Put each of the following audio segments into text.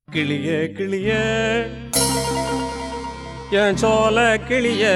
கிளியே கிளியே என் சோல கிளியே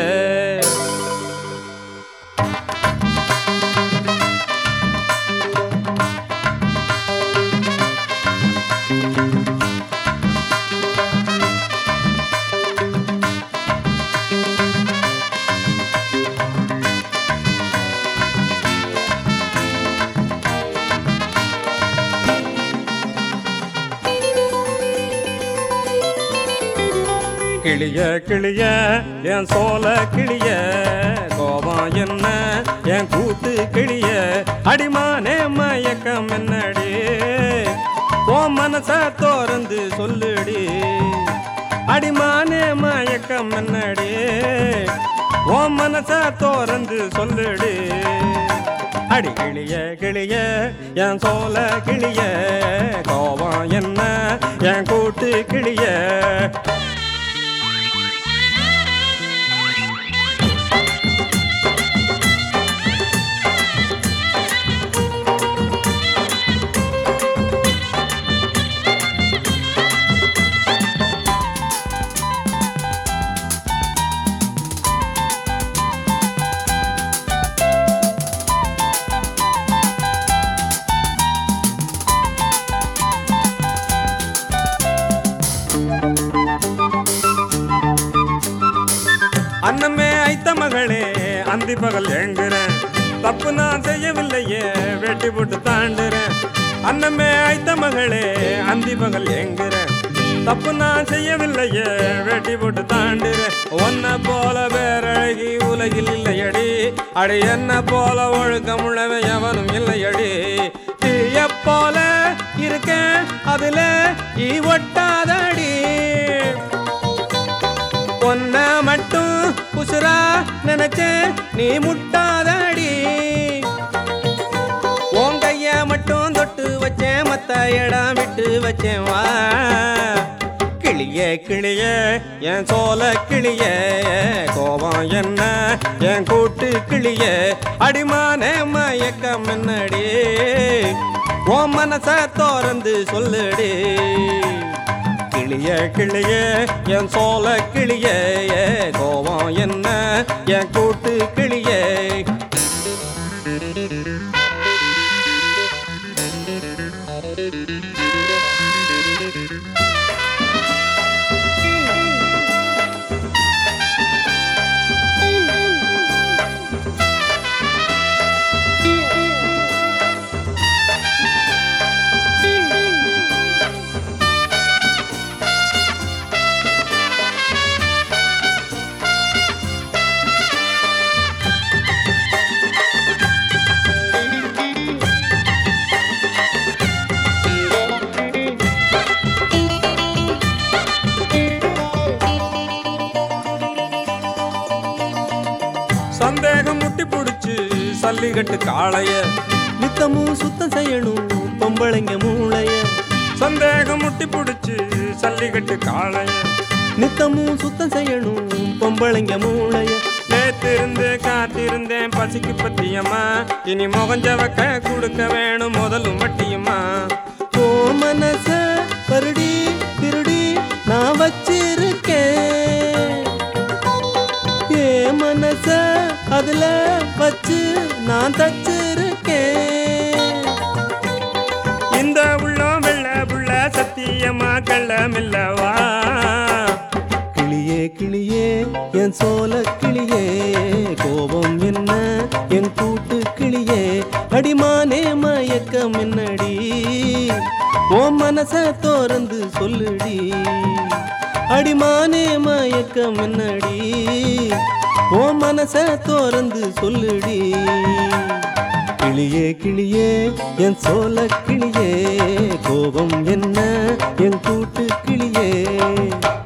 கிளிய கிளிய என் சோல கிளிய கோபம் என்ன என் கூட்டு கிளிய அடிமானே மயக்கம் என்னடி ஓ மனச தோறந்து சொல்லுடி அடிமானே மயக்கம் என்னடி ஓ மனச தோறந்து சொல்லுடி அடி கிளிய கிளிய என் சோல கிளிய கோபம் என்ன என் கூட்டு கிளிய அன்னமே ஐத்த மகளே அந்தி பகல் ஏங்குறேன் தப்பு நான் செய்யவில்லையே வெட்டி போட்டு தாண்டுறேன் அன்னமே ஐத்த மகளே அந்தி பகல் ஏங்குறேன் தப்பு நான் செய்யவில்லையே வெட்டி போட்டு தாண்டுறேன் ஒன்ன போல பேரழகி உலகில் இல்லையடி அடி என்ன போல ஒழுக்கம் உள்ளவன் எவனும் இல்லையடி தீய போல இருக்கேன் அதுல ஈ ஒட்டாதடி பொன்ன மட்டும் குசுரா நினைச்சேன் நீ முட்டாதடி உன் கைய மட்டும் தொட்டு வச்சேன் மத்த இடம் விட்டு வச்சேன் வா கிளியே கிளியே என் சோல கிளியே கோபம் என்ன என் கூட்டு கிளியே அடிமானே மயக்கம் என்னடி உன் மனச தோறந்து சொல்லுடி கிளிய கிளிய என் சோல கிளிய கோவம் என்ன என் கூட்டு கிளிய சந்தேகம் முட்டி புடிச்சு சல்லிகட்டு காளைய நித்தமும் சுத்தம் செய்யணும் பொம்பளைங்க மூளைய சந்தேகம் முட்டி புடிச்சு சல்லிகட்டு காளைய நித்தமும் சுத்தம் செய்யணும் பொம்பளைங்க மூளைய நேத்திருந்து காத்திருந்தேன் பசிக்கு பத்தியம்மா இனி முகஞ்சவக்க கொடுக்க வேணும் முதலும் வட்டியம்மா ஓ மனச பருடி திருடி நான் வச்சிருக்கேன் ஏ மனச அதுல வச்சு நான் தச்சிருக்கேன் இந்த உள்ளம் வெள்ள புள்ள சத்தியமா கள்ளமில்லவா கிளியே கிளியே என் சோல கிளியே கோபம் என்ன என் கூட்டு கிளியே அடிமானே மயக்கம் என்னடி ஓ மனச தோறந்து சொல்லுடி அடிமானே மயக்கம் என்னடி ஓ மனச தோறந்து சொல்லுடி கிளியே கிளியே என் சோல கிளியே கோபம் என்ன என் கூட்டு கிளியே